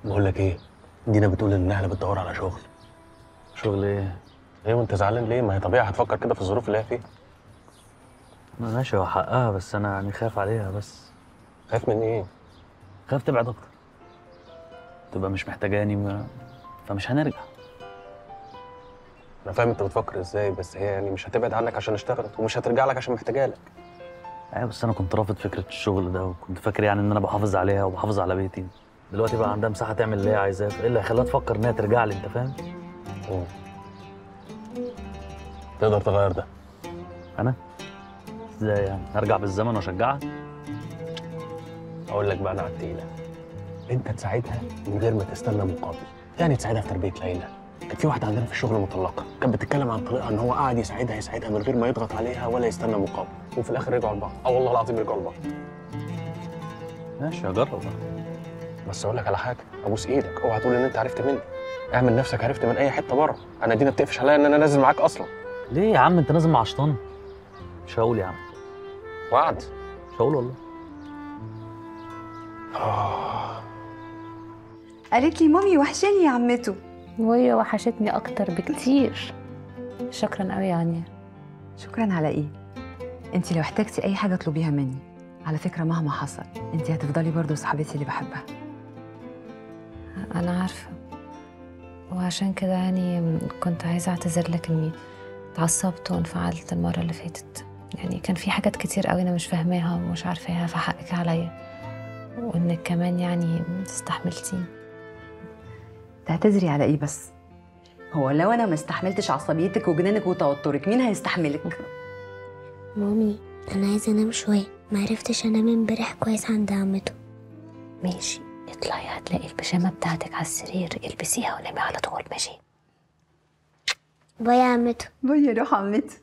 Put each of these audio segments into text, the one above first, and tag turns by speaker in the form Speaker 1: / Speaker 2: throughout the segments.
Speaker 1: بقول لك ايه دينا بتقول ان اهلا بتدور على شغل
Speaker 2: شغل ايه؟
Speaker 1: ايه وانت زعلان ليه ما هي طبيعي هتفكر كده في الظروف اللي هي فيها
Speaker 2: ما ماشي هو حقها بس انا يعني خايف عليها بس
Speaker 1: خايف من ايه
Speaker 2: خايف تبعد اكتر تبقى مش محتاجاني ما... فمش هنرجع
Speaker 1: انا فاهم انت بتفكر ازاي بس هي يعني مش هتبعد عنك عشان اشتغلت ومش هترجع لك عشان محتاجه لك
Speaker 2: ايوه بس انا كنت رافض فكره الشغل ده وكنت فاكر يعني ان انا بحافظ عليها وبحافظ على بيتي دلوقتي بقى عندها مساحه تعمل اللي هي عايزاه فايه اللي هيخليها تفكر ان هي ترجع لي انت فاهم؟
Speaker 1: مم. تقدر تغير ده
Speaker 2: انا ازاي يعني هرجع بالزمن واشجعها؟
Speaker 1: اقول لك بقى انا على التقيله انت تساعدها من غير ما تستنى مقابل يعني تساعدها في تربيه ليلى كانت في واحده عندنا في الشغل مطلقه كانت بتتكلم عن طريقها ان هو قاعد يساعدها يساعدها من غير ما يضغط عليها ولا يستنى مقابل وفي الاخر رجعوا لبعض اه والله العظيم رجعوا لبعض
Speaker 2: ماشي هجرب
Speaker 1: بس اقول لك على حاجه ابوس ايدك اوعى تقول ان انت عرفت مني اعمل نفسك عرفت من اي حته بره انا دينا بتقفش عليا ان انا نازل معاك اصلا
Speaker 2: ليه يا عم انت نازل مع شيطان؟ مش هقول يا عم
Speaker 1: وعد
Speaker 2: مش هقول والله
Speaker 3: قالت لي مامي وحشاني يا عمته
Speaker 4: وهي وحشتني اكتر بكتير شكرا قوي يا عنيا
Speaker 3: شكرا على ايه انت لو احتجتي اي حاجه اطلبيها مني على فكره مهما حصل انت هتفضلي برضه صاحبتي اللي بحبها
Speaker 4: انا عارفه وعشان كده يعني كنت عايزه اعتذر لك اني اتعصبت وانفعلت المره اللي فاتت يعني كان في حاجات كتير قوي انا مش فاهماها ومش عارفاها فحقك عليا وانك كمان يعني استحملتيني
Speaker 3: تعتذري على ايه بس هو لو انا ما استحملتش عصبيتك وجنانك وتوترك مين هيستحملك
Speaker 5: مامي انا عايزه انام شويه معرفتش انام امبارح كويس عند عمته
Speaker 4: ماشي اطلعي هتلاقي البيجامه بتاعتك على السرير البسيها ونامي على طول ماشي
Speaker 5: باي يا عمته
Speaker 3: باي يا روح عمتي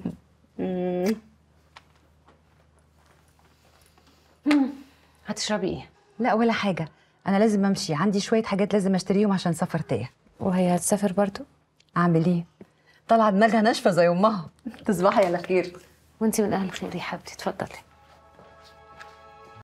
Speaker 4: هتشربي ايه
Speaker 3: لا ولا حاجه انا لازم امشي عندي شويه حاجات لازم اشتريهم عشان سفر تايه
Speaker 4: وهي هتسافر برضو
Speaker 3: اعمل ايه طالعه دماغها ناشفه زي امها تصبحي على خير
Speaker 4: وانتي من اهل الخير يا حبيبتي اتفضلي